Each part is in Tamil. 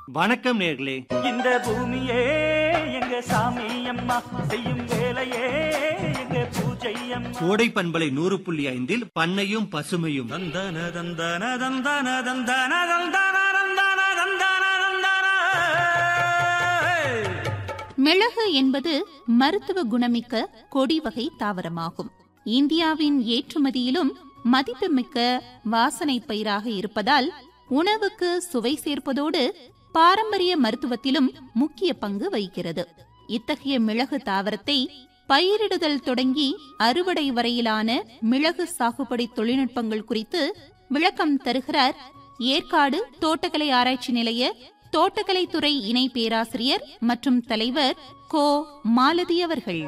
வணக்கம் நேர்களே இந்த பூமியே எங்க சாமி அம்மா செய்யும் வேலையே எங்க பூஜை அம்மா கோடை பண்பலை நூறு புள்ளி ஐந்தில் பண்ணையும் பசுமையும் தந்தன தந்தன தந்தன தந்தன தந்தன தந்தன தந்தன தந்தன மிளகு என்பது மருத்துவ குணமிக்க கொடி வகை தாவரமாகும் இந்தியாவின் ஏற்றுமதியிலும் மதிப்புமிக்க வாசனை பயிராக இருப்பதால் உணவுக்கு சுவை சேர்ப்பதோடு பாரம்பரிய மருத்துவத்திலும் முக்கிய பங்கு வகிக்கிறது இத்தகைய மிளகு தாவரத்தை பயிரிடுதல் தொடங்கி அறுவடை வரையிலான மிளகு சாகுபடி தொழில்நுட்பங்கள் குறித்து விளக்கம் தருகிறார் ஏற்காடு தோட்டக்கலை ஆராய்ச்சி நிலைய தோட்டக்கலைத்துறை இணை பேராசிரியர் மற்றும் தலைவர் கோ மாலதி அவர்கள்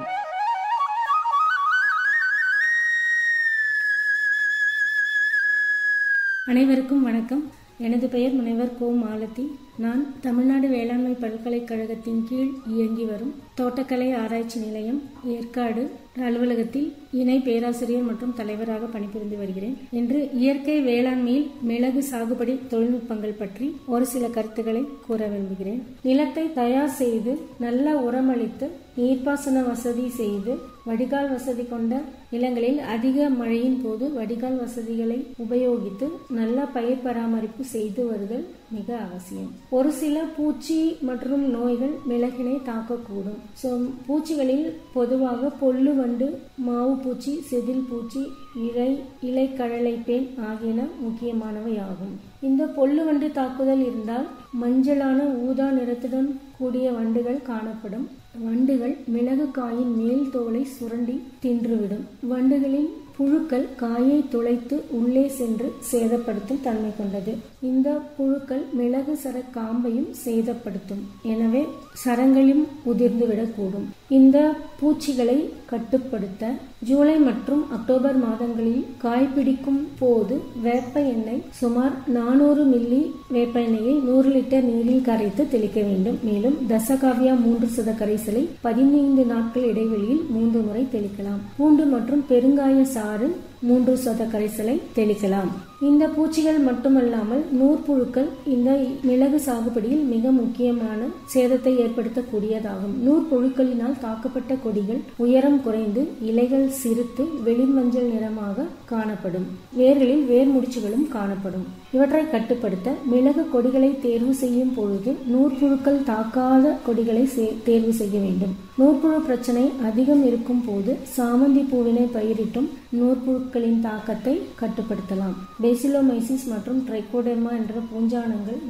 அனைவருக்கும் வணக்கம் எனது பெயர் முனைவர் கோ மாலதி நான் தமிழ்நாடு வேளாண்மை பல்கலைக்கழகத்தின் கீழ் இயங்கி வரும் தோட்டக்கலை ஆராய்ச்சி நிலையம் ஏற்காடு அலுவலகத்தில் இணை பேராசிரியர் மற்றும் தலைவராக பணிபுரிந்து வருகிறேன் இன்று இயற்கை வேளாண்மையில் மிளகு சாகுபடி தொழில்நுட்பங்கள் பற்றி ஒரு சில கருத்துக்களை கூற விரும்புகிறேன் நிலத்தை தயார் செய்து நல்ல உரமளித்து நீர்ப்பாசன வசதி செய்து வடிகால் வசதி கொண்ட நிலங்களில் அதிக மழையின் போது வடிகால் வசதிகளை உபயோகித்து நல்ல பயிர் பராமரிப்பு செய்து வருதல் மிக அவசியம் ஒரு சில பூச்சி மற்றும் நோய்கள் மிளகினை தாக்கக்கூடும் ஸோ பூச்சிகளில் பொதுவாக பொல்லு வண்டு மாவு பூச்சி செதில் பூச்சி இலை இலைக்கழலை பேன் ஆகியன முக்கியமானவை ஆகும் இந்த பொல்லு வண்டு தாக்குதல் இருந்தால் மஞ்சளான ஊதா நிறத்துடன் கூடிய வண்டுகள் காணப்படும் வண்டுகள் மிளகு காயின் மேல் தோலை சுரண்டி தின்றுவிடும் வண்டுகளின் புழுக்கள் காயை துளைத்து உள்ளே சென்று சேதப்படுத்தும் தன்மை கொண்டது இந்த புழுக்கள் மிளகு சர காம்பையும் சேதப்படுத்தும் எனவே சரங்களும் உதிர்ந்துவிடக்கூடும் இந்த பூச்சிகளை கட்டுப்படுத்த ஜூலை மற்றும் அக்டோபர் மாதங்களில் காய்பிடிக்கும் போது வேப்ப எண்ணெய் சுமார் நானூறு மில்லி வேப்ப எண்ணெயை நூறு லிட்டர் நீரில் கரைத்து தெளிக்க வேண்டும் மேலும் தசகாவியா மூன்று சத கரைசலை பதினைந்து நாட்கள் இடைவெளியில் மூன்று முறை தெளிக்கலாம் பூண்டு மற்றும் பெருங்காய சாறு மூன்று சத கரைசலை தெளிக்கலாம் இந்த பூச்சிகள் மட்டுமல்லாமல் நூற்புழுக்கள் இந்த மிளகு சாகுபடியில் மிக முக்கியமான சேதத்தை ஏற்படுத்தக்கூடியதாகும் நூற்புழுக்களினால் தாக்கப்பட்ட கொடிகள் உயரம் குறைந்து இலைகள் சிறுத்து வெளிர்மஞ்சள் நிறமாக காணப்படும் வேர்களில் வேர் முடிச்சுகளும் காணப்படும் இவற்றை கட்டுப்படுத்த மிளகு கொடிகளை தேர்வு செய்யும் பொழுது நூற்புழுக்கள் தாக்காத கொடிகளை தேர்வு செய்ய வேண்டும் நூற்புழு பிரச்சனை அதிகம் இருக்கும் போது சாமந்தி பூவினை பயிரிட்டும் நூற்புழுக்களின் தாக்கத்தை கட்டுப்படுத்தலாம் பெசிலோமைசிஸ் மற்றும் ட்ரைகோடெர்மா என்ற பூஞ்சானங்கள்